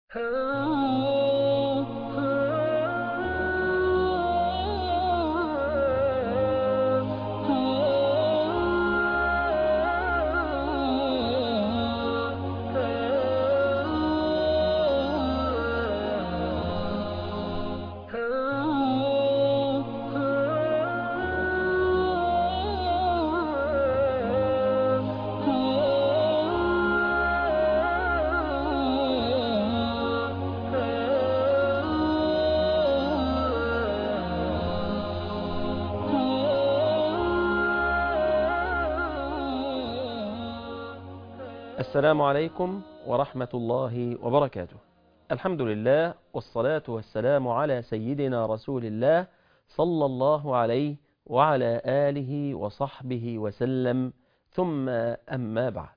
السلام عليكم ورحمة الله وبركاته الحمد لله والصلاة والسلام على سيدنا رسول الله صلى الله عليه وعلى آله وصحبه وسلم ثم أما بعد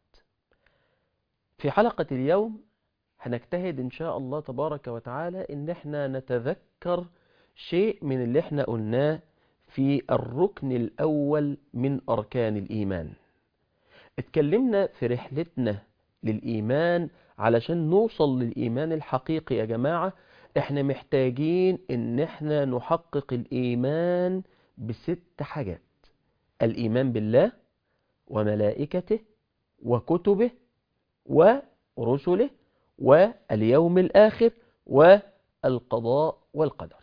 في حلقة اليوم هنجتهد إن شاء الله تبارك وتعالى إن احنا نتذكر شيء من اللي احنا قلناه في الركن الأول من أركان الإيمان اتكلمنا في رحلتنا للإيمان علشان نوصل للإيمان الحقيقي يا جماعة احنا محتاجين ان احنا نحقق الإيمان بست حاجات الإيمان بالله وملائكته وكتبه ورسله واليوم الآخر والقضاء والقدر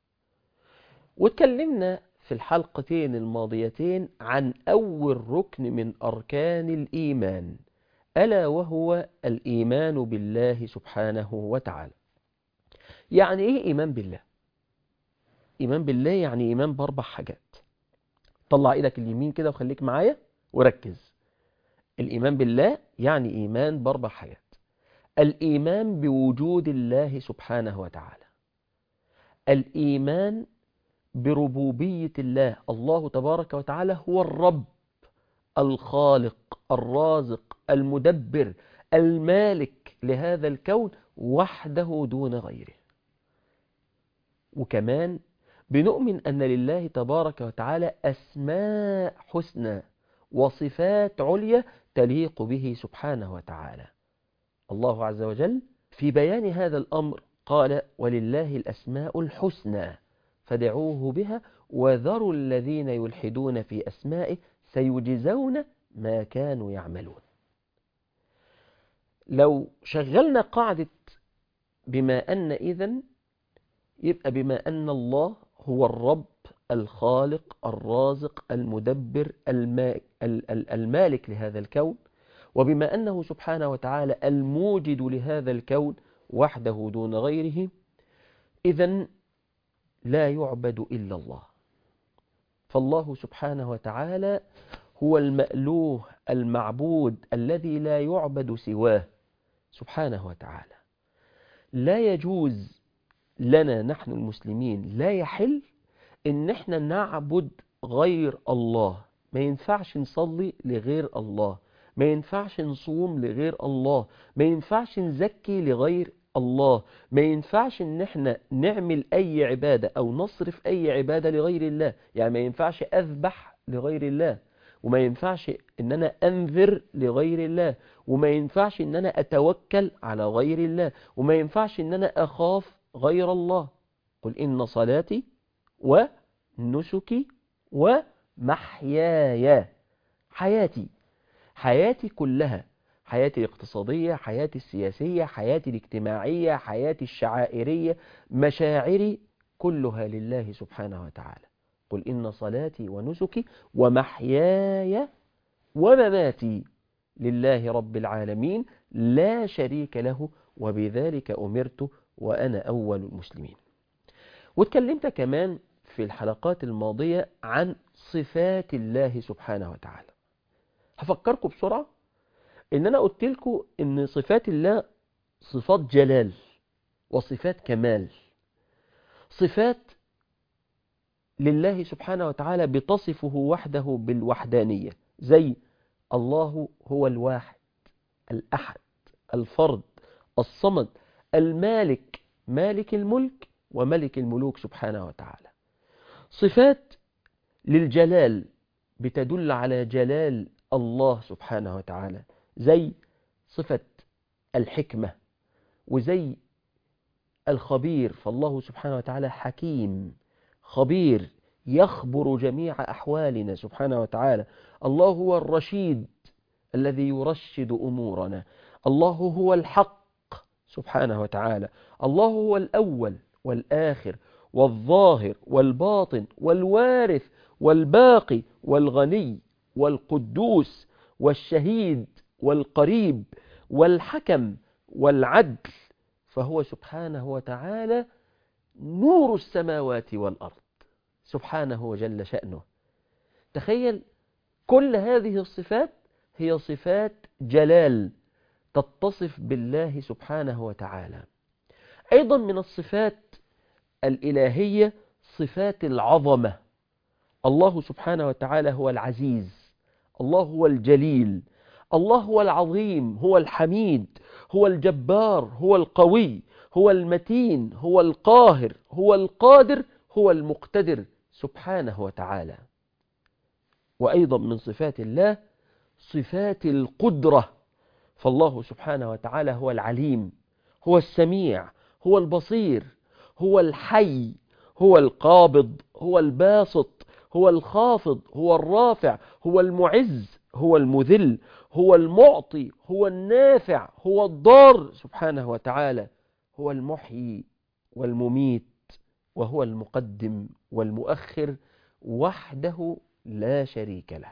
واتكلمنا في الحلقتين الماضيتين عن أول ركن من أركان الإيمان ألا وهو الإيمان بالله سبحانه وتعالى يعني إيه إيمان بالله؟ إيمان بالله يعني إيمان بأربع حاجات طلع إيدك اليمين كده وخليك معايا وركز الإيمان بالله يعني إيمان بأربع حاجات الإيمان بوجود الله سبحانه وتعالى الإيمان بربوبية الله الله تبارك وتعالى هو الرب الخالق الرازق المدبر المالك لهذا الكون وحده دون غيره وكمان بنؤمن أن لله تبارك وتعالى أسماء حسنى وصفات عليا تليق به سبحانه وتعالى الله عز وجل في بيان هذا الأمر قال ولله الأسماء الحسنى فدعوه بها وذروا الذين يلحدون في أسمائه سيجزون ما كانوا يعملون لو شغلنا قاعدة بما أن إذن يبقى بما أن الله هو الرب الخالق الرازق المدبر المالك لهذا الكون وبما أنه سبحانه وتعالى الموجد لهذا الكون وحده دون غيره إذن لا يعبد إلا الله فالله سبحانه وتعالى هو المألوه المعبود الذي لا يعبد سواه سبحانه وتعالى لا يجوز لنا نحن المسلمين لا يحل ان احنا نعبد غير الله ما ينفعش نصلي لغير الله ما ينفعش نصوم لغير الله ما ينفعش نزكي لغير الله ما ينفعش ان احنا نعمل اي عبادة او نصرف اي عبادة لغير الله يعني ما ينفعش اذبح لغير الله وما ينفعش ان انا انذر لغير الله وما ينفعش ان انا اتوكل على غير الله وما ينفعش ان انا اخاف غير الله قل ان صلاتي ونسكي ومحياي حياتي حياتي كلها حياتي الاقتصادية حياتي السياسية حياتي الاجتماعية حياتي الشعائرية مشاعري كلها لله سبحانه وتعالى قل إن صلاتي ونسكي ومحياي ومماتي لله رب العالمين لا شريك له وبذلك أمرت وأنا أول المسلمين واتكلمت كمان في الحلقات الماضية عن صفات الله سبحانه وتعالى هفكركم بسرعة ان انا قلت لكم ان صفات الله صفات جلال وصفات كمال صفات لله سبحانه وتعالى بتصفه وحده بالوحدانية زي الله هو الواحد الأحد الفرد الصمد المالك مالك الملك وملك الملوك سبحانه وتعالى صفات للجلال بتدل على جلال الله سبحانه وتعالى زي صفة الحكمة وزي الخبير فالله سبحانه وتعالى حكيم خبير يخبر جميع أحوالنا سبحانه وتعالى الله هو الرشيد الذي يرشد أمورنا الله هو الحق سبحانه وتعالى الله هو الأول والآخر والظاهر والباطن والوارث والباقي والغني والقدوس والشهيد والقريب والحكم والعدل فهو سبحانه وتعالى نور السماوات والأرض سبحانه وجل شأنه تخيل كل هذه الصفات هي صفات جلال تتصف بالله سبحانه وتعالى أيضا من الصفات الإلهية صفات العظمة الله سبحانه وتعالى هو العزيز الله هو الجليل الله هو العظيم هو الحميد هو الجبار هو القوي هو المتين هو القاهر هو القادر هو المقتدر سبحانه وتعالى وأيضا من صفات الله صفات القدرة فالله سبحانه وتعالى هو العليم هو السميع هو البصير هو الحي هو القابض هو الباسط هو الخافض هو الرافع هو المعز هو المذل هو المعطي هو النافع هو الضار سبحانه وتعالى هو المحيي والمميت وهو المقدم والمؤخر وحده لا شريك له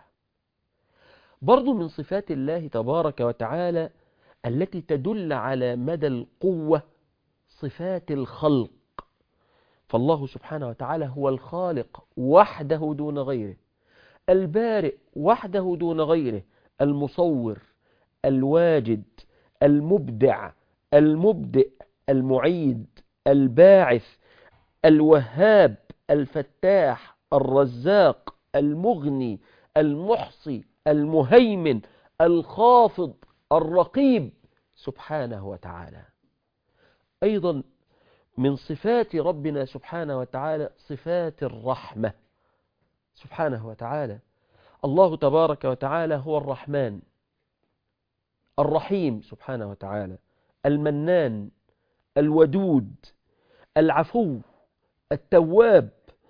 برضو من صفات الله تبارك وتعالى التي تدل على مدى القوة صفات الخلق فالله سبحانه وتعالى هو الخالق وحده دون غيره البارئ وحده دون غيره المصور الواجد المبدع المبدئ المعيد الباعث الوهاب الفتاح الرزاق المغني المحصي المهيمن الخافض الرقيب سبحانه وتعالى أيضا من صفات ربنا سبحانه وتعالى صفات الرحمة سبحانه وتعالى الله تبارك وتعالى هو الرحمن الرحيم سبحانه وتعالى المنان الودود العفو التواب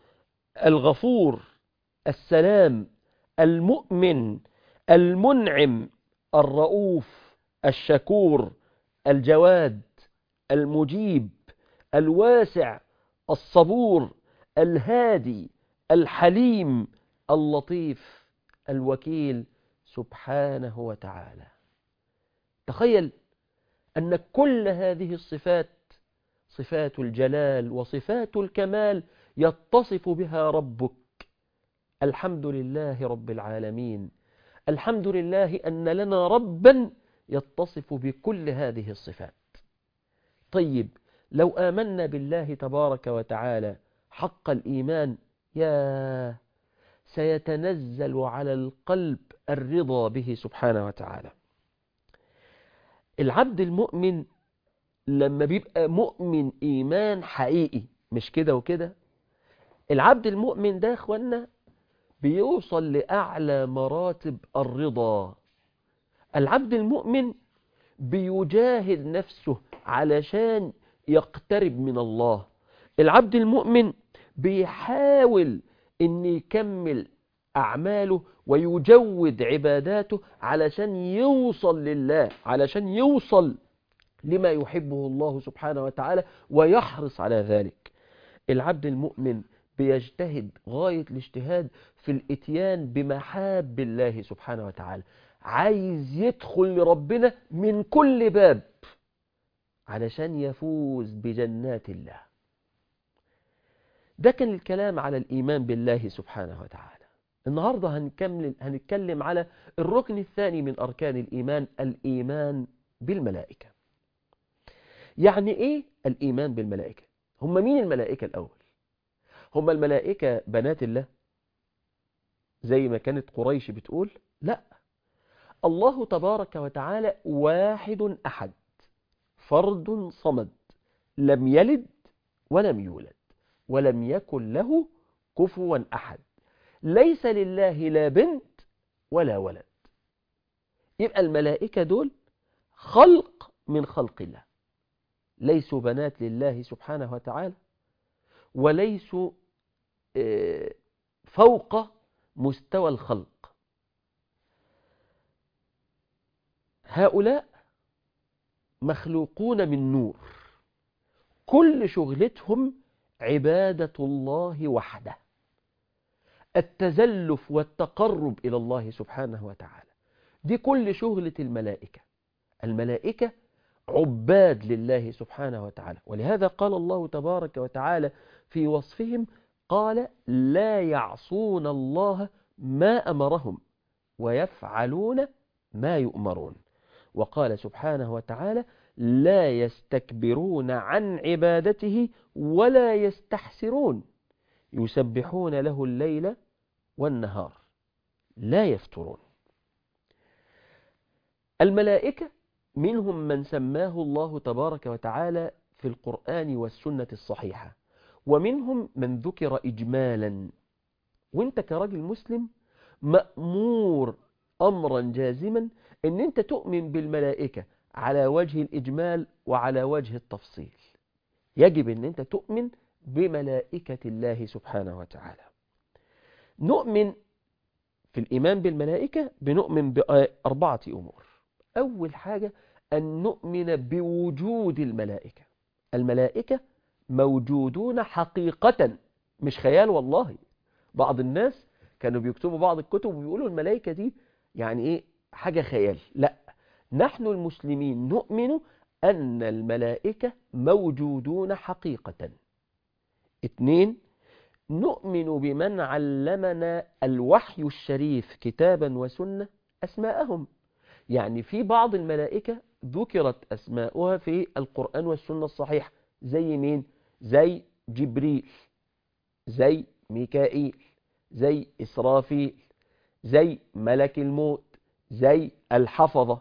الغفور السلام المؤمن المنعم الرؤوف الشكور الجواد المجيب الواسع الصبور الهادي الحليم اللطيف الوكيل سبحانه وتعالى تخيل أن كل هذه الصفات صفات الجلال وصفات الكمال يتصف بها ربك الحمد لله رب العالمين الحمد لله أن لنا ربا يتصف بكل هذه الصفات طيب لو آمنا بالله تبارك وتعالى حق الإيمان يا سيتنزل على القلب الرضا به سبحانه وتعالى العبد المؤمن لما بيبقى مؤمن إيمان حقيقي مش كده وكده العبد المؤمن ده اخوانا بيوصل لأعلى مراتب الرضا العبد المؤمن بيجاهد نفسه علشان يقترب من الله العبد المؤمن بيحاول ان يكمل أعماله ويجود عباداته علشان يوصل لله علشان يوصل لما يحبه الله سبحانه وتعالى ويحرص على ذلك العبد المؤمن بيجتهد غاية الاجتهاد في الاتيان بمحاب الله سبحانه وتعالى عايز يدخل لربنا من كل باب علشان يفوز بجنات الله ده كان الكلام على الإيمان بالله سبحانه وتعالى النهاردة هنكمل هنتكلم على الركن الثاني من أركان الإيمان الإيمان بالملائكة يعني إيه الإيمان بالملائكة هم مين الملائكة الأول هم الملائكة بنات الله زي ما كانت قريش بتقول لا الله تبارك وتعالى واحد أحد فرد صمد لم يلد ولم يولد ولم يكن له كفوا أحد ليس لله لا بنت ولا ولد يبقى الملائكة دول خلق من خلق الله ليسوا بنات لله سبحانه وتعالى وليسوا فوق مستوى الخلق هؤلاء مخلوقون من نور كل شغلتهم عبادة الله وحده التزلف والتقرب إلى الله سبحانه وتعالى دي كل شغلة الملائكة الملائكة عباد لله سبحانه وتعالى ولهذا قال الله تبارك وتعالى في وصفهم قال لا يعصون الله ما أمرهم ويفعلون ما يؤمرون وقال سبحانه وتعالى لا يستكبرون عن عبادته ولا يستحسرون يسبحون له الليل والنهار لا يفترون الملائكة منهم من سماه الله تبارك وتعالى في القرآن والسنة الصحيحة ومنهم من ذكر إجمالا وانت كراجل مسلم مأمور أمرا جازما ان انت تؤمن بالملائكة على وجه الإجمال وعلى وجه التفصيل يجب ان انت تؤمن بملائكة الله سبحانه وتعالى نؤمن في الإيمان بالملائكة بنؤمن بأربعة أمور أول حاجة أن نؤمن بوجود الملائكة الملائكة موجودون حقيقة مش خيال والله بعض الناس كانوا بيكتبوا بعض الكتب ويقولوا الملائكة دي يعني إيه حاجة خيال لا نحن المسلمين نؤمن أن الملائكة موجودون حقيقة اثنين نؤمن بمن علمنا الوحي الشريف كتابا وسنة أسماءهم يعني في بعض الملائكة ذكرت أسماؤها في القرآن والسنة الصحيحة زي مين؟ زي جبريل زي ميكائيل زي إسرافيل زي ملك الموت زي الحفظة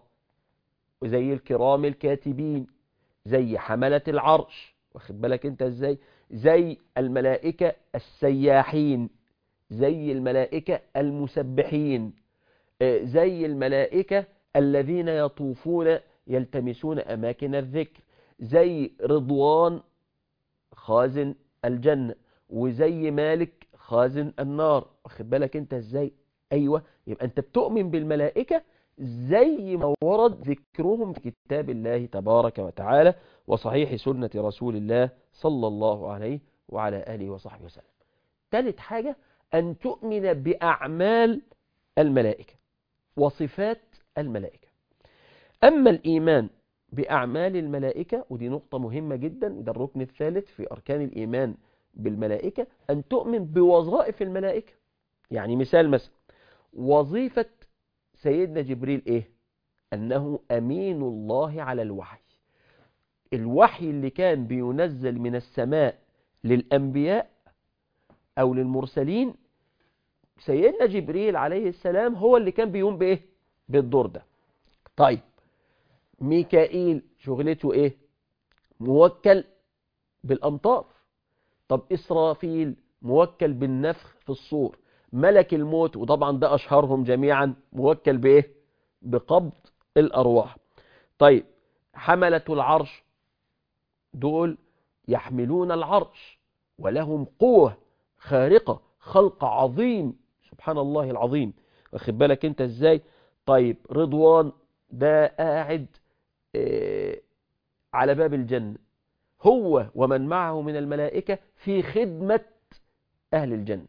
وزي الكرام الكاتبين زي حملة العرش واخد بالك انت ازاي زي الملائكة السياحين زي الملائكة المسبحين زي الملائكة الذين يطوفون يلتمسون أماكن الذكر زي رضوان خازن الجنة وزي مالك خازن النار واخد بالك انت ازاي ايوه يبقى انت بتؤمن بالملائكة زي ما ورد ذكرهم في كتاب الله تبارك وتعالى وصحيح سنة رسول الله صلى الله عليه وعلى آله وصحبه وسلم ثالث حاجة أن تؤمن بأعمال الملائكة وصفات الملائكة أما الإيمان بأعمال الملائكة ودي نقطة مهمة جدا ده الركن الثالث في أركان الإيمان بالملائكة أن تؤمن بوظائف الملائكة يعني مثال مثلا وظيفة سيدنا جبريل إيه أنه أمين الله على الوحي الوحي اللي كان بينزل من السماء للأنبياء أو للمرسلين سيدنا جبريل عليه السلام هو اللي كان بيقوم بإيه بالدور ده طيب ميكائيل شغلته إيه موكل بالأمطار طب إسرافيل موكل بالنفخ في الصور ملك الموت وطبعا ده أشهرهم جميعا موكل بإيه بقبض الأرواح طيب حملة العرش دول يحملون العرش ولهم قوة خارقة خلق عظيم سبحان الله العظيم واخد بالك انت ازاي طيب رضوان ده قاعد اه على باب الجنة هو ومن معه من الملائكة في خدمة أهل الجنة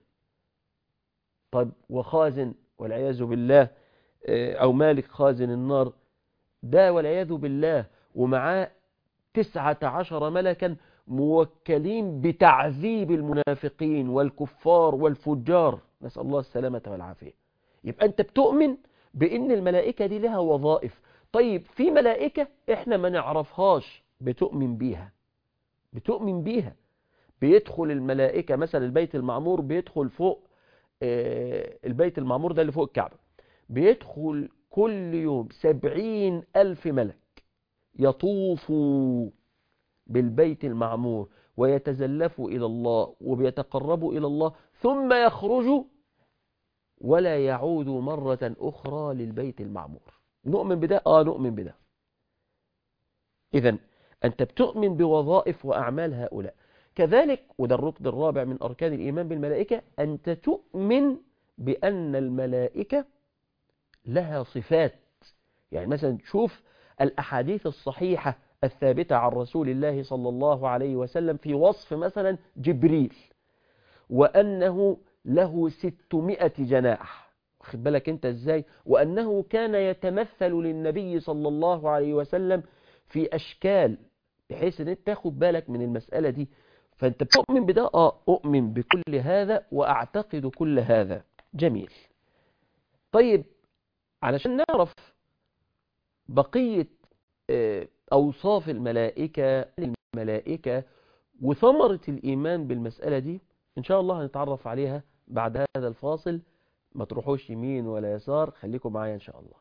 طيب وخازن والعياذ بالله اه أو مالك خازن النار ده والعياذ بالله ومعاه تسعة عشر ملكا موكلين بتعذيب المنافقين والكفار والفجار نسأل الله السلامة والعافية يبقى أنت بتؤمن بأن الملائكة دي لها وظائف طيب في ملائكة إحنا ما نعرفهاش بتؤمن بيها بتؤمن بيها بيدخل الملائكة مثلا البيت المعمور بيدخل فوق البيت المعمور ده اللي فوق الكعبة بيدخل كل يوم سبعين ألف ملك يطوفوا بالبيت المعمور ويتزلفوا إلى الله وبيتقربوا إلى الله ثم يخرجوا ولا يعودوا مرة أخرى للبيت المعمور نؤمن بده؟ آه نؤمن بده إذا أنت بتؤمن بوظائف وأعمال هؤلاء كذلك وده الركن الرابع من أركان الإيمان بالملائكة أنت تؤمن بأن الملائكة لها صفات يعني مثلا شوف الأحاديث الصحيحة الثابتة عن رسول الله صلى الله عليه وسلم في وصف مثلا جبريل وأنه له ستمائة جناح واخد بالك انت ازاي وأنه كان يتمثل للنبي صلى الله عليه وسلم في أشكال بحيث ان انت تاخد بالك من المسألة دي فانت بتؤمن بده اه اؤمن بكل هذا واعتقد كل هذا جميل طيب علشان نعرف بقية أوصاف الملائكة الملائكة وثمرة الإيمان بالمسألة دي إن شاء الله هنتعرف عليها بعد هذا الفاصل ما تروحوش يمين ولا يسار خليكم معايا إن شاء الله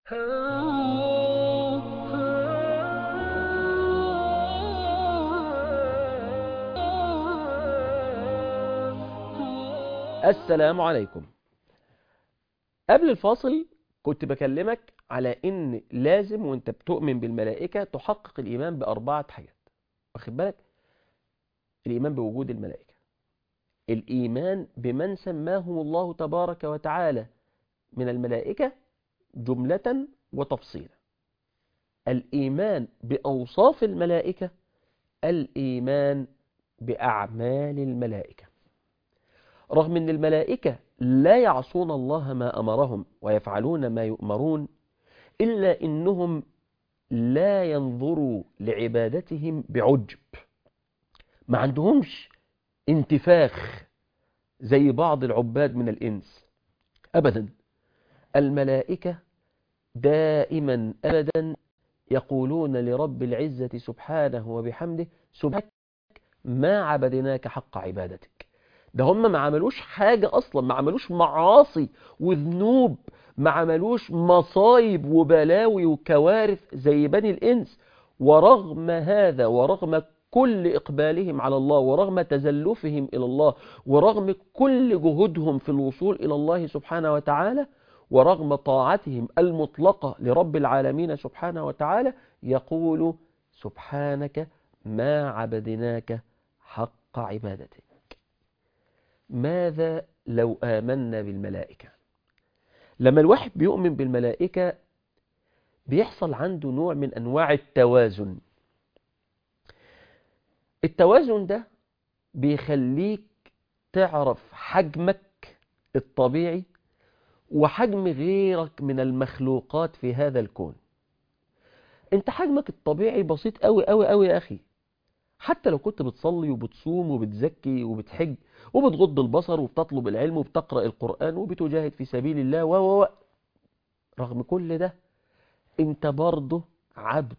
السلام عليكم قبل الفاصل كنت بكلمك على ان لازم وانت بتؤمن بالملائكة تحقق الايمان باربعة حاجات واخد بالك الايمان بوجود الملائكة الايمان بمن سماهم الله تبارك وتعالى من الملائكة جملة وتفصيلا الايمان باوصاف الملائكة الايمان باعمال الملائكة رغم ان الملائكة لا يعصون الله ما أمرهم ويفعلون ما يؤمرون إلا إنهم لا ينظروا لعبادتهم بعجب ما عندهمش انتفاخ زي بعض العباد من الإنس أبدا الملائكة دائما أبدا يقولون لرب العزة سبحانه وبحمده سبحانك ما عبدناك حق عبادتك ده هم ما عملوش حاجة أصلا ما عملوش معاصي وذنوب ما عملوش مصايب وبلاوي وكوارث زي بني الإنس ورغم هذا ورغم كل إقبالهم على الله ورغم تزلفهم إلى الله ورغم كل جهودهم في الوصول إلى الله سبحانه وتعالى ورغم طاعتهم المطلقة لرب العالمين سبحانه وتعالى يقول سبحانك ما عبدناك حق عبادتك ماذا لو آمنا بالملائكة لما الواحد بيؤمن بالملائكة بيحصل عنده نوع من أنواع التوازن التوازن ده بيخليك تعرف حجمك الطبيعي وحجم غيرك من المخلوقات في هذا الكون انت حجمك الطبيعي بسيط قوي قوي قوي يا أخي حتى لو كنت بتصلي وبتصوم وبتزكي وبتحج وبتغض البصر وبتطلب العلم وبتقرأ القرآن وبتجاهد في سبيل الله و و رغم كل ده انت برضه عبد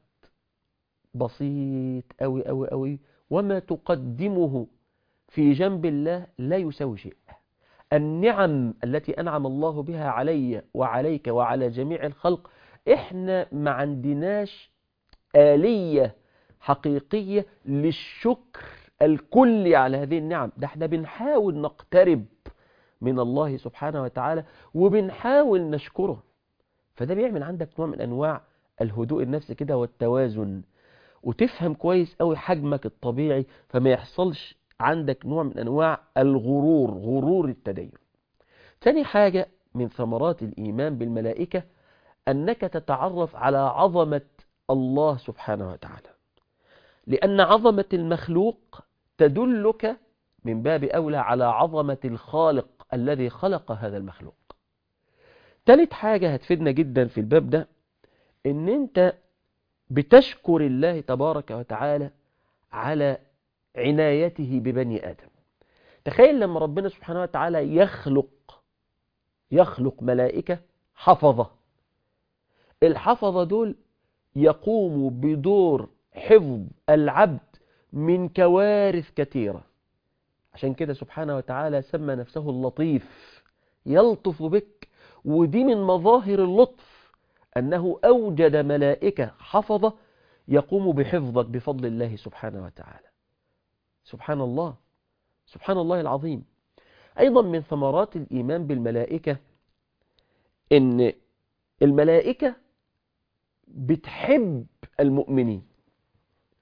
بسيط قوي قوي قوي وما تقدمه في جنب الله لا يساوي شيء النعم التي أنعم الله بها علي وعليك وعلى جميع الخلق احنا ما عندناش آلية حقيقية للشكر الكلي على هذه النعم ده احنا بنحاول نقترب من الله سبحانه وتعالى وبنحاول نشكره فده بيعمل عندك نوع من أنواع الهدوء النفسي كده والتوازن وتفهم كويس قوي حجمك الطبيعي فما يحصلش عندك نوع من أنواع الغرور غرور التدين ثاني حاجة من ثمرات الإيمان بالملائكة أنك تتعرف على عظمة الله سبحانه وتعالى لأن عظمة المخلوق تدلك من باب أولى على عظمة الخالق الذي خلق هذا المخلوق ثالث حاجة هتفيدنا جدا في الباب ده ان انت بتشكر الله تبارك وتعالى على عنايته ببني آدم تخيل لما ربنا سبحانه وتعالى يخلق يخلق ملائكة حفظة الحفظة دول يقوموا بدور حفظ العبد من كوارث كثيرة عشان كده سبحانه وتعالى سمى نفسه اللطيف يلطف بك ودي من مظاهر اللطف أنه أوجد ملائكة حفظة يقوم بحفظك بفضل الله سبحانه وتعالى سبحان الله سبحان الله العظيم أيضا من ثمرات الإيمان بالملائكة إن الملائكة بتحب المؤمنين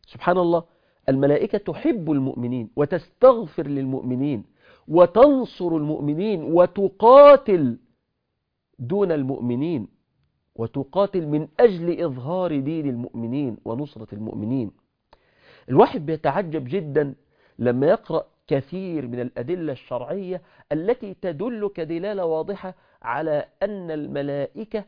سبحان الله الملائكة تحب المؤمنين وتستغفر للمؤمنين وتنصر المؤمنين وتقاتل دون المؤمنين وتقاتل من أجل إظهار دين المؤمنين ونصرة المؤمنين الواحد بيتعجب جدا لما يقرأ كثير من الأدلة الشرعية التي تدل كدلالة واضحة على أن الملائكة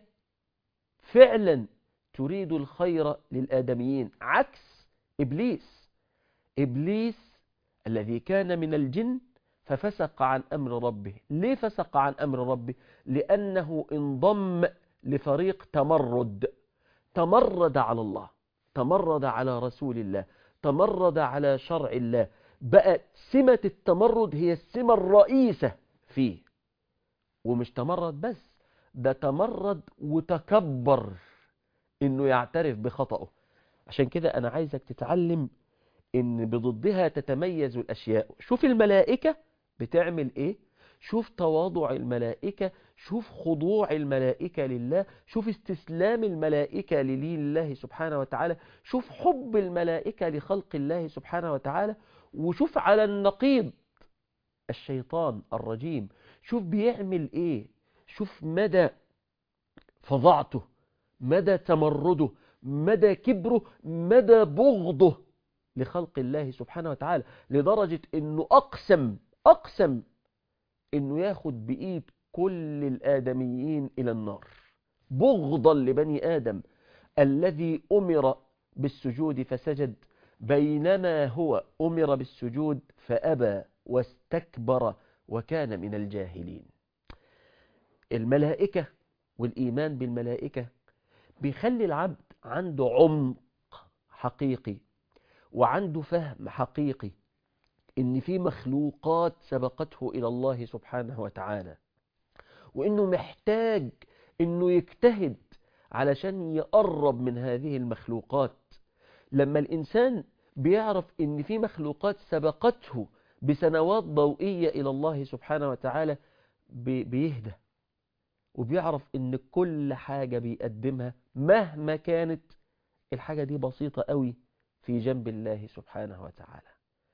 فعلا تريد الخير للآدميين عكس إبليس إبليس الذي كان من الجن ففسق عن أمر ربه ليه فسق عن أمر ربه لأنه انضم لفريق تمرد تمرد على الله تمرد على رسول الله تمرد على شرع الله بقى سمة التمرد هي السمة الرئيسة فيه ومش تمرد بس ده تمرد وتكبر انه يعترف بخطأه عشان كده انا عايزك تتعلم ان بضدها تتميز الاشياء شوف الملائكة بتعمل ايه شوف تواضع الملائكة شوف خضوع الملائكة لله شوف استسلام الملائكة لله سبحانه وتعالى شوف حب الملائكة لخلق الله سبحانه وتعالى وشوف على النقيض الشيطان الرجيم شوف بيعمل ايه شوف مدى فظاعته مدى تمرده مدى كبره مدى بغضه لخلق الله سبحانه وتعالى لدرجة انه اقسم اقسم انه ياخد بايد كل الادميين الى النار بغضا لبني ادم الذي امر بالسجود فسجد بينما هو امر بالسجود فابى واستكبر وكان من الجاهلين الملائكة والإيمان بالملائكة بيخلي العبد عنده عمق حقيقي وعنده فهم حقيقي إن في مخلوقات سبقته إلى الله سبحانه وتعالى وإنه محتاج إنه يجتهد علشان يقرب من هذه المخلوقات لما الإنسان بيعرف إن في مخلوقات سبقته بسنوات ضوئية إلى الله سبحانه وتعالى بيهدى وبيعرف ان كل حاجة بيقدمها مهما كانت الحاجة دي بسيطة قوي في جنب الله سبحانه وتعالى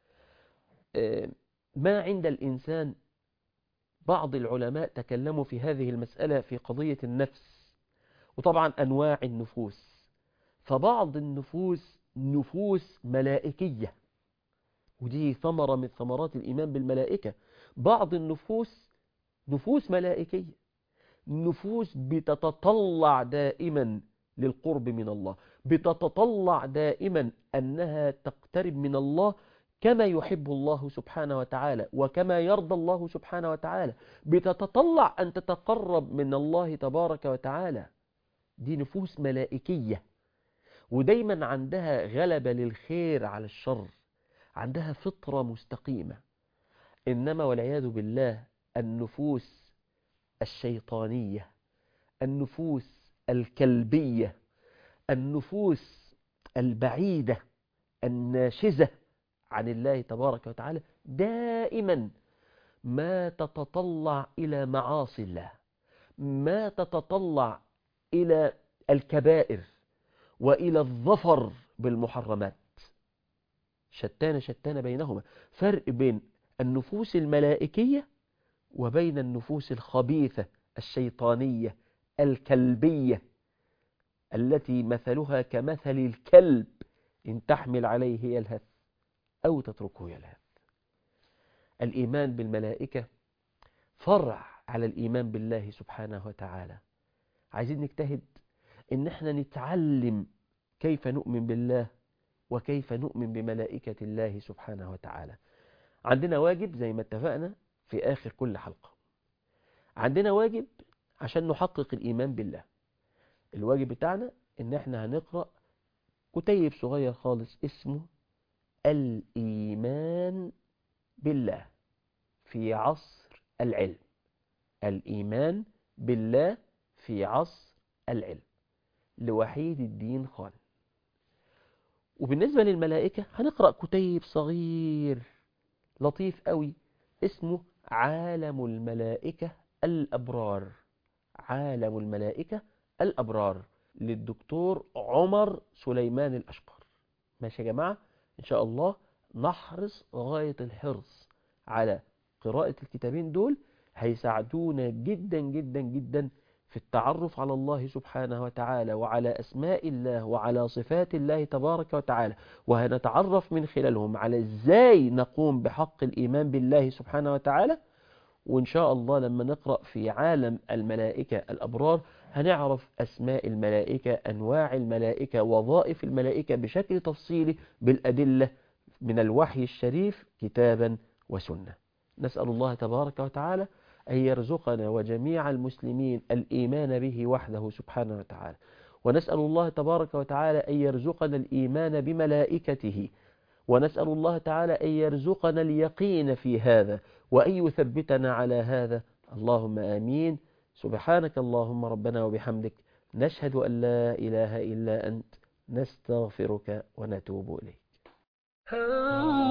ما عند الإنسان بعض العلماء تكلموا في هذه المسألة في قضية النفس وطبعا أنواع النفوس فبعض النفوس نفوس ملائكية ودي ثمرة من ثمرات الإيمان بالملائكة بعض النفوس نفوس ملائكية نفوس بتتطلع دائما للقرب من الله بتتطلع دائما أنها تقترب من الله كما يحب الله سبحانه وتعالى وكما يرضى الله سبحانه وتعالى بتتطلع أن تتقرب من الله تبارك وتعالى دي نفوس ملائكية ودايما عندها غلبة للخير على الشر عندها فطرة مستقيمة إنما والعياذ بالله النفوس الشيطانية النفوس الكلبية النفوس البعيدة الناشزة عن الله تبارك وتعالى دائما ما تتطلع إلى معاصي الله ما تتطلع إلى الكبائر وإلى الظفر بالمحرمات شتان شتان بينهما فرق بين النفوس الملائكية وبين النفوس الخبيثة الشيطانية الكلبية التي مثلها كمثل الكلب إن تحمل عليه يلهث أو تتركه يلهث الإيمان بالملائكة فرع على الإيمان بالله سبحانه وتعالى عايزين نجتهد إن احنا نتعلم كيف نؤمن بالله وكيف نؤمن بملائكة الله سبحانه وتعالى عندنا واجب زي ما اتفقنا في آخر كل حلقة عندنا واجب عشان نحقق الإيمان بالله الواجب بتاعنا إن احنا هنقرأ كتيب صغير خالص اسمه الإيمان بالله في عصر العلم الإيمان بالله في عصر العلم لوحيد الدين خان وبالنسبة للملائكة هنقرأ كتيب صغير لطيف قوي اسمه عالم الملائكة الأبرار عالم الملائكة الأبرار للدكتور عمر سليمان الأشقر ماشي يا جماعة إن شاء الله نحرص غاية الحرص على قراءة الكتابين دول هيساعدونا جدا جدا جدا في التعرف على الله سبحانه وتعالى وعلى أسماء الله وعلى صفات الله تبارك وتعالى وهنتعرف من خلالهم على إزاي نقوم بحق الإيمان بالله سبحانه وتعالى وإن شاء الله لما نقرأ في عالم الملائكة الأبرار هنعرف أسماء الملائكة أنواع الملائكة وظائف الملائكة بشكل تفصيلي بالأدلة من الوحي الشريف كتابا وسنة نسأل الله تبارك وتعالى أن يرزقنا وجميع المسلمين الإيمان به وحده سبحانه وتعالى ونسأل الله تبارك وتعالى أن يرزقنا الإيمان بملائكته ونسأل الله تعالى أن يرزقنا اليقين في هذا وأن يثبتنا على هذا اللهم آمين سبحانك اللهم ربنا وبحمدك نشهد أن لا إله إلا أنت نستغفرك ونتوب إليك